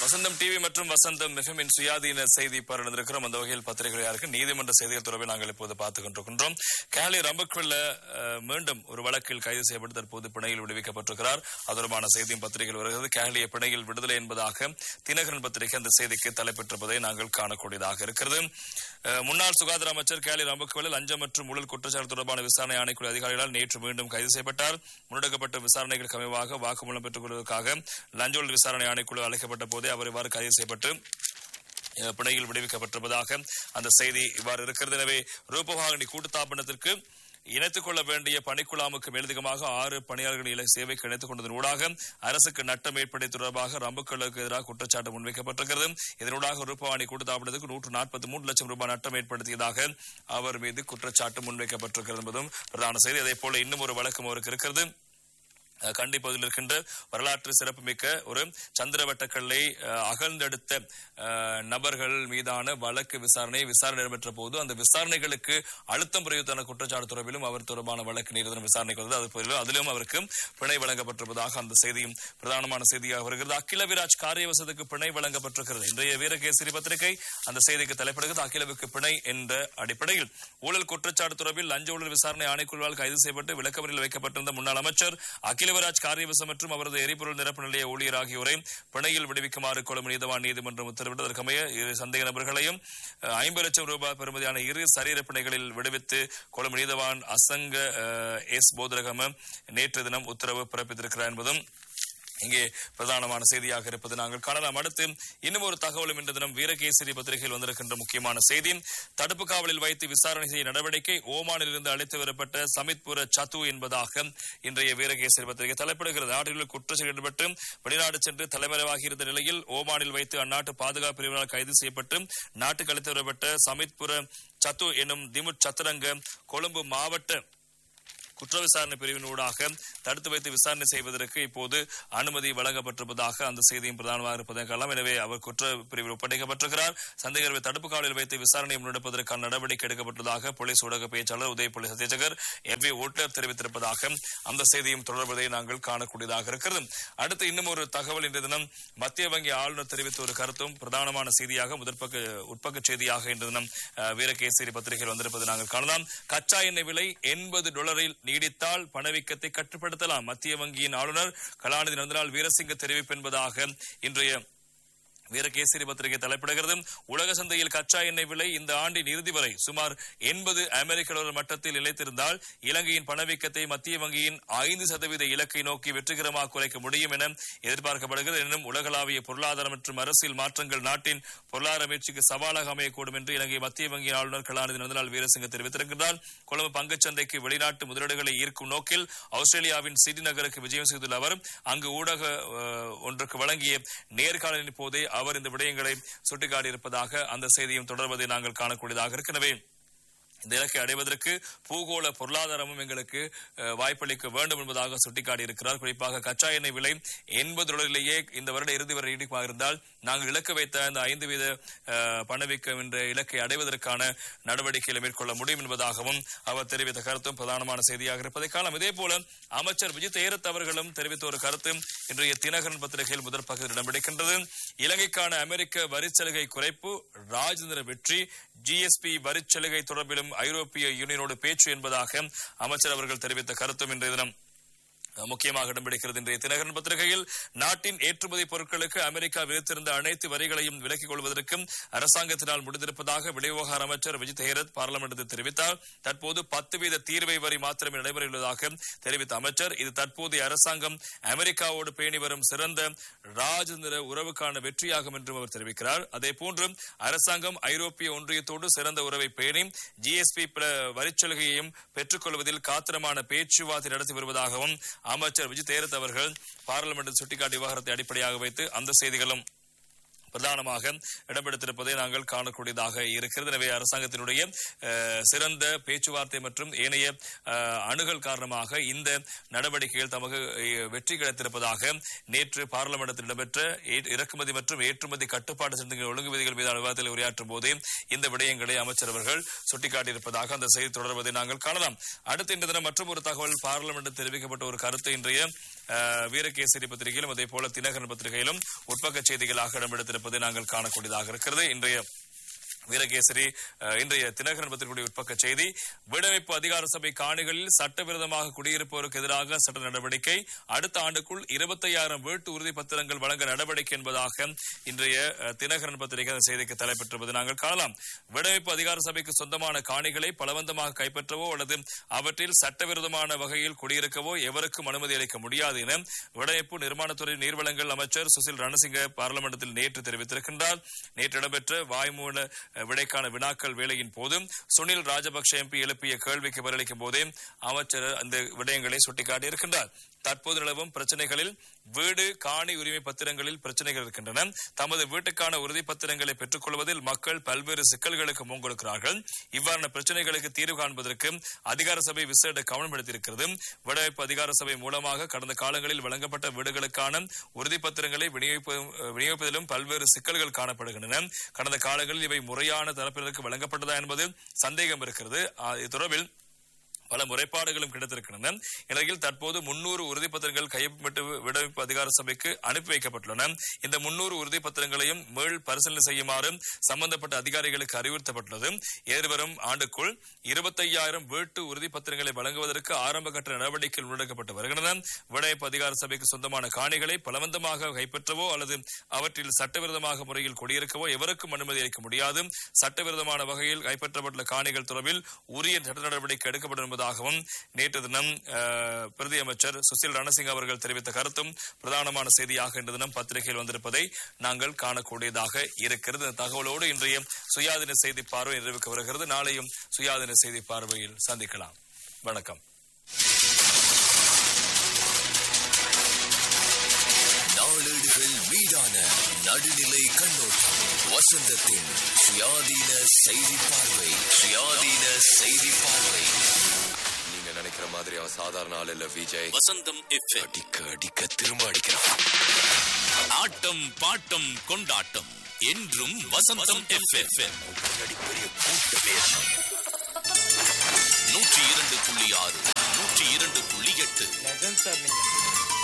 வசந்தம் TV மற்றும் வசந்தம் எஃப்எம்மின் சுயாதீன செய்தி பரந்திருக்கிறோம் அந்த வகையில் பத்திரிகையாருக்கு நீதிமன்ற செய்திகள் தொடர்பை நாங்கள் இப்போது பார்த்துக் கொண்டிருக்கின்றோம் கேலி ரம்பக்வெல்ல அஹ், மீண்டும் ஒரு வழக்கில் கைது செய்யப்பட்டு தற்போது பிணையில் விடுவிக்கப்பட்டிருக்கிறார் அது தொடர்பான செய்தியும் பத்திரிகையில் வருகிறது கேலிய பிணையில் விடுதலை என்பதாக தினகரன் பத்திரிகை அந்த செய்திக்கு தலைப்பெற்றிருப்பதை நாங்கள் காணக்கூடியதாக இருக்கிறது அஹ், முன்னாள் சுகாதார அமைச்சர் கேலி ரம்பக்வெல்ல லஞ்சம் மற்றும் ஊழல் குற்றச்சாட்டு தொடர்பான விசாரணை ஆணைக்குழு அதிகாரிகளால் நேற்று மீண்டும் கைது செய்யப்பட்டார் முன்னெடுக்கப்பட்ட விசாரணைகளுக்கு அமைவாக வாக்குமூலம் பெற்றுக் கொள்வதற்காக லஞ்ச ஊழல் விசாரணை ஆணைக்குழு அழைக்கப்பட்ட போதே அவர் இவ்வாறு கைது செய்யப்பட்டு அஹ், பிணையில் விடுவிக்கப்பட்டிருப்பதாக அந்த செய்தி இவ்வாறு இருக்கிறது எனவே ரூபவாகினி கூட்டுத்தாபனத்திற்கு இணைத்துக் கொள்ள வேண்டிய பணிக்குழாமுக்கு மேலதிகமாக ஆறு பணியாளர்கள் இலை சேவைக்கு இணைத்துக் கொண்டதன் ஊடாக அரசுக்கு நட்டம் ஏற்படுத்தி தொடர்பாக ரம்புக்களுக்கு எதிராக குற்றச்சாட்டு முன்வைக்கப்பட்டிருக்கிறது இதனூடாக ரூபவாணி கூட்டுத்தாபனத்துக்கு நூற்று நாற்பத்தி மூன்று லட்சம் ரூபாய் நட்டம் ஏற்படுத்தியதாக அவர் மீது குற்றச்சாட்டு முன்வைக்கப்பட்டிருக்கிறது என்பதும் பிரதான செய்தி அதே போல இன்னும் ஒரு வழக்கம் அவருக்கு இருக்கிறது அஹ், கண்டி பகுதியில் இருக்கின்ற வரலாற்று சிறப்புமிக்க ஒரு சந்திரவட்டக்கல்லை அஹ், அகழ்ந்தெடுத்த அஹ், நபர்கள் மீதான வழக்கு விசாரணை விசாரணை நடைபெற்ற போது அந்த விசாரணைகளுக்கு அழுத்தம் பிரயோகத்தான குற்றச்சாட்டு தொடர்பிலும் அவர் தொடர்பான வழக்கு நீதிமன்றம் விசாரணைக்கு வந்தது அது போல அதிலும் அவருக்கு பிணை வழங்கப்பட்டிருப்பதாக அந்த செய்தியும் பிரதானமான செய்தியாக வருகிறது அகில விராஜ் காரியவசத்துக்கு பிணை வழங்கப்பட்டிருக்கிறது இன்றைய வீரகேசரி பத்திரிகை அந்த செய்திக்கு தலைப்படுகிறது அகிலவுக்கு பிணை என்ற அடிப்படையில் ஊழல் குற்றச்சாட்டு தொடர்பில் லஞ்ச ஊழல் விசாரணை ஆணைக்குழுவால் கைது செய்யப்பட்டு விளக்கமறியில் வைக்கப்பட்டிருந்த முன்னாள் அமைச்சர் அகிலவராஜ் காரியவசம் மற்றும் அவரது எரிபொருள் நிரப்பு நிலைய ஊழியர் ஆகியோரை பிணையில் விடுவிக்குமாறு கொழும்பு நீதவான் நீதிமன்றம் உத்தரவிட்டு அதற்கமைய இரு சந்தேக நபர்களையும் அஹ், ஐம்பது லட்சம் ரூபாய் பெறுமதியான இரு சரீர பிணைகளில் விடுவித்து கொழும்பு நீதவான் அசங்க அஹ், எஸ் போதரகம நேற்று தினம் உத்தரவு பிறப்பித்திருக்கிறார் என்பதும் இங்கே பிரதானமான செய்தியாக இருப்பது நாங்கள் காணலாம் அடுத்து இன்னும் ஒரு தகவலும் இன்று தினம் வீரகேசரி பத்திரிகையில் வந்திருக்கின்ற முக்கியமான செய்தி தடுப்பு காவலில் வைத்து விசாரணை செய்ய நடவடிக்கை ஓமானில் இருந்து அழைத்து வரப்பட்ட சமித்புர சத்து என்பதாக இன்றைய வீரகேசரி பத்திரிகை தலைப்படுகிறது நாட்டில் குற்றச்செயல் ஈடுபட்டு வெளிநாடு சென்று தலைமறைவாகி இருந்த நிலையில் ஓமானில் வைத்து அந்நாட்டு பாதுகாப்பு பிரிவினால் கைது செய்யப்பட்டு நாட்டுக்கு அழைத்து வரப்பட்ட சமித்புர சத்து எனும் திமுட் சத்துரங்க கொழும்பு மாவட்ட குற்ற விசாரணை பிரிவினூடாக தடுத்து வைத்து விசாரணை செய்வதற்கு இப்போது அனுமதி வழங்கப்பட்டிருப்பதாக அந்த செய்தியும் பிரதானமாக இருப்பதை காணலாம் எனவே அவர் குற்ற பிரிவில் ஒப்படைக்கப்பட்டிருக்கிறார் சந்தேகரை தடுப்பு காவலில் வைத்து விசாரணை முன்னெடுப்பதற்கான நடவடிக்கை எடுக்கப்பட்டதாக போலீஸ் ஊடக பேச்சாளர் உதயபுலி சத்யசேகர் எம் வி ஓட்டர் தெரிவித்திருப்பதாக அந்த செய்தியும் தொடர்வதை நாங்கள் காணக்கூடியதாக இருக்கிறது அடுத்து இன்னும் ஒரு தகவல் இன்றைய தினம் மத்திய வங்கி ஆளுநர் தெரிவித்த ஒரு கருத்தும் பிரதானமான செய்தியாக முதற்பக்க உட்பக்க செய்தியாக இன்று தினம் அஹ், வீரகேசரி பத்திரிகையில் வந்திருப்பதை நாங்கள் காணலாம் கச்சா எண்ணெய் விலை எண்பது டாலரில் நீடித்தால் பணவீக்கத்தை கட்டுப்படுத்தலாம் மத்திய வங்கியின் ஆளுநர் கலாநிதி நந்தலால் வீரசிங்க தெரிவிப்பு என்பதாக இன்றைய வீரகேசரி பத்திரிகை தலைப்பிடுகிறது உலக சந்தையில் கச்சா எண்ணெய் விலை இந்த ஆண்டின் இறுதி வரை சுமார் எண்பது அமெரிக்க டாலர் மட்டத்தில் நிலைத்திருந்தால் இலங்கையின் பணவீக்கத்தை மத்திய வங்கியின் ஐந்து சதவீத இலக்கை நோக்கி வெற்றிகரமாக குறைக்க முடியும் என எதிர்பார்க்கப்படுகிறது எனினும் உலகளாவிய பொருளாதார மற்றும் அரசியல் மாற்றங்கள் நாட்டின் பொருளாதார முயற்சிக்கு சவாலாக அமையக்கூடும் என்று இலங்கை மத்திய வங்கியின் ஆளுநர் கலாநிதி நந்தலால் வீரசிங்க தெரிவித்திருக்கிறார் கொழும்பு பங்குச்சந்தைக்கு வெளிநாட்டு முதலீடுகளை ஈர்க்கும் நோக்கில் ஆஸ்திரேலியாவின் சிடி நகருக்கு விஜயம் செய்துள்ள அவர் அங்கு ஊடக அஹ், ஒன்றுக்கு வழங்கிய நேர்காணலின் போதே அவர் இந்த விடயங்களை சுட்டிக்காட்டியிருப்பதாக அந்த செய்தியும் தொடர்வதை நாங்கள் காணக்கூடியதாக இருக்கிறது இந்த இலக்கை அடைவதற்கு பூகோள பொருளாதாரமும் எங்களுக்கு அஹ், வாய்ப்பளிக்க வேண்டும் என்பதாக சுட்டிக்காட்டியிருக்கிறார் குறிப்பாக கச்சா எண்ணெய் விலை எண்பது டாலரிலேயே இந்த வருட இறுதி வரை நீடிக்குமாக இருந்தால் நாங்கள் இலக்கு வைத்த அந்த ஐந்து வீத அஹ், பணவீக்கம் என்ற இலக்கை அடைவதற்கான நடவடிக்கைகளை மேற்கொள்ள முடியும் என்பதாகவும் அவர் தெரிவித்த கருத்தும் பிரதானமான செய்தியாக இருப்பதை காணலாம் இதே போல அமைச்சர் விஜய் தேரத் அவர்களும் தெரிவித்த ஒரு கருத்து இன்றைய தினகரன் பத்திரிகையில் முதற் பக்கத்தில் இடம் பிடிக்கின்றது இலங்கைக்கான அமெரிக்க வரிச்சலுகை குறைப்பு ராஜேந்திர வெற்றி ஜிஎஸ்பி வரிச்சலுகை தொடர்பிலும் ஐரோப்பிய யூனியனோடு பேச்சு என்பதாக அமைச்சர் அவர்கள் தெரிவித்த கருத்தும் இன்றைய தினம் முக்கியமாக இடம்பிடிக்கிறது இன்றைய தினகரன் பத்திரிகையில் நாட்டின் ஏற்றுமதி பொருட்களுக்கு அமெரிக்கா விதித்திருந்த அனைத்து வரிகளையும் விலக்கிக் கொள்வதற்கும் அரசாங்கத்தினால் முடிந்திருப்பதாக வெளிவிவகார அமைச்சர் விஜய் தேரத் பார்லிமெண்டத்தில் தெரிவித்தார் தற்போது பத்து வீத தீர்வை வரி மாத்திரமே நடைமுறையுள்ளதாக தெரிவித்த அமைச்சர் இது தற்போதைய அரசாங்கம் அமெரிக்காவோடு பேணி வரும் சிறந்த ராஜேந்திர உறவுக்கான வெற்றியாகும் என்றும் அவர் தெரிவிக்கிறார் அதே போன்று அரசாங்கம் ஐரோப்பிய ஒன்றியத்தோடு சிறந்த உறவை பேணி ஜிஎஸ்பி வரிச்சலுகையையும் பெற்றுக்கொள்வதில் காத்திரமான பேச்சுவார்த்தை நடத்தி வருவதாகவும் அமைச்சர் விஜய் தேரத் அவர்கள் பார்லிமெண்டில் சுட்டிக்காட்டிய விவகாரத்தை அடிப்படையாக வைத்து அந்த செய்திகளும் பிரதானமாக இடம்பெடுத்திருப்பதை நாங்கள் காணக்கூடியதாக இருக்கிறது எனவே அரசாங்கத்தினுடைய அஹ், சிறந்த பேச்சுவார்த்தை மற்றும் ஏனைய அஹ், அணுகல் காரணமாக இந்த நடவடிக்கைகள் தமக்கு அஹ், வெற்றி கிடைத்திருப்பதாக நேற்று பார்லமெண்டத்தில் இடம்பெற்ற ஏ- இறக்குமதி மற்றும் ஏற்றுமதி கட்டுப்பாடு சட்டங்கள் ஒழுங்கு விதிகள் மீதான விவாதத்தில் உரையாற்றும் போதே இந்த விடயங்களை அமைச்சர் அவர்கள் சுட்டிக்காட்டியிருப்பதாக அந்த செய்தி தொடர்வதை நாங்கள் காணலாம் அடுத்த இந்த தினம் மற்றும் ஒரு தகவல் பார்லமெண்டில் தெரிவிக்கப்பட்ட ஒரு கருத்து இன்றைய அஹ், வீரகேசரி பத்திரிகையிலும் அதே போல தினகரன் பத்திரிகையிலும் உட்பக்க செய்திகளாக இடம்பெடுத்திருப்பதை நாங்கள் காணக்கூடியதாக இருக்கிறது இன்றைய வீரகேசரி அஹ், இன்றைய தினகரன் பத்திரிகையுடைய உட்பக்க செய்தி வீடமைப்பு அதிகார சபை காணிகளில் சட்டவிரோதமாக குடியிருப்போருக்கு எதிராக சட்ட நடவடிக்கை அடுத்த ஆண்டுக்குள் இருபத்தையாயிரம் வீட்டு உறுதி பத்திரங்கள் வழங்க நடவடிக்கை என்பதாக இன்றைய அஹ், தினகரன் பத்திரிகை அந்த செய்திக்கு தலைப்பெற்றிருப்பதை நாங்கள் காணலாம் வீடமைப்பு அதிகார சபைக்கு சொந்தமான காணிகளை பலவந்தமாக கைப்பற்றவோ அல்லது அவற்றில் சட்டவிரோதமான வகையில் குடியிருக்கவோ எவருக்கும் அனுமதி அளிக்க முடியாது என வீடமைப்பு நிர்மாணத்துறை நீர்வளங்கள் அமைச்சர் சுசில் ரணசிங்க பார்லமெண்டத்தில் நேற்று தெரிவித்திருக்கின்றார் நேற்று இடம்பெற்ற வாய்மூல அஹ், விடைக்கான வினாக்கள் வேளையின் போது சுனில் ராஜபக்ஷ எம்பி எழுப்பிய கேள்விக்கு பதிலளிக்கும் போதே அமைச்சர் அந்த விடயங்களை சுட்டிக்காட்டியிருக்கின்றார் தற்போது நிலவும் பிரச்சனைகளில் வீடு காணி உரிமை பத்திரங்களில் பிரச்சனைகள் இருக்கின்றன தமது வீட்டுக்கான உறுதி பத்திரங்களை பெற்றுக் கொள்வதில் மக்கள் பல்வேறு சிக்கல்களுக்கு முன்கொடுக்கிறார்கள் இவ்வாறான பிரச்சனைகளுக்கு தீர்வு காண்பதற்கு அதிகார சபை விசேட கவனம் எடுத்திருக்கிறது வடமைப்பு அதிகார சபை மூலமாக கடந்த காலங்களில் வழங்கப்பட்ட வீடுகளுக்கான உறுதி பத்திரங்களை விநியோகிப்பதும் விநியோகிப்பதிலும் பல்வேறு சிக்கல்கள் காணப்படுகின்றன கடந்த காலங்களில் இவை முறையான தரப்பினருக்கு வழங்கப்பட்டதா என்பது சந்தேகம் இருக்கிறது ஆ, இது தொடர்பில் பல முறைப்பாடுகளும் கிடைத்திருக்கின்றன இந்நிலையில் தற்போது முன்னூறு உறுதிப்பத்திரங்கள் கையொப்பமிட்டு விடுவிப்பு அதிகார சபைக்கு அனுப்பி வைக்கப்பட்டுள்ளன இந்த முன்னூறு உறுதிப்பத்திரங்களையும் மீள் பரிசீலனை செய்யுமாறு சம்பந்தப்பட்ட அதிகாரிகளுக்கு அறிவுறுத்தப்பட்டுள்ளது எதிர்வரும் ஆண்டுக்குள் இருபத்தையாயிரம் வீட்டு உறுதிப்பத்திரங்களை வழங்குவதற்கு ஆரம்ப கட்ட நடவடிக்கைகள் முன்னெடுக்கப்பட்டு வருகின்றன விடுவிப்பு அதிகார சபைக்கு சொந்தமான காணிகளை பலவந்தமாக கைப்பற்றவோ அல்லது அவற்றில் சட்டவிரோதமாக முறையில் குடியிருக்கவோ எவருக்கும் அனுமதி அளிக்க முடியாது சட்டவிரோதமான வகையில் கைப்பற்றப்பட்டுள்ள காணிகள் தொடர்பில் உரிய சட்ட நடவடிக்கை எடுக்கப்படும் என்பதாகவும் நேற்று தினம் அஹ், பிரதி அமைச்சர் சுசில் ரணசிங் அவர்கள் தெரிவித்த கருத்தும் பிரதானமான செய்தியாக இன்று தினம் பத்திரிகையில் வந்திருப்பதை நாங்கள் காணக்கூடியதாக இருக்கிறது இந்த தகவலோடு இன்றைய சுயாதீன செய்தி பார்வை நிறைவுக்கு வருகிறது நாளையும் சுயாதீன செய்தி பார்வையில் சந்திக்கலாம் வணக்கம் நாளேடுகள் மீதான நடுநிலை கண்ணோட்டம் வசந்தத்தின் சுயாதீன செய்தி பார்வை சுயாதீன செய்தி பார்வை நீங்க நினைக்கிற மாதிரி அவன் சாதாரண ஆள் இல்ல விஜய் வசந்தம் எஃப்எம் அடிக்க அடிக்க திரும்ப அடிக்கிறான் ஆட்டம் பாட்டம் கொண்டாட்டம் என்றும் வசந்தம் எஃப்எம் பெரிய கூட்டமே நூற்றி இரண்டு புள்ளி ஆறு நூற்றி இரண்டு புள்ளி எட்டு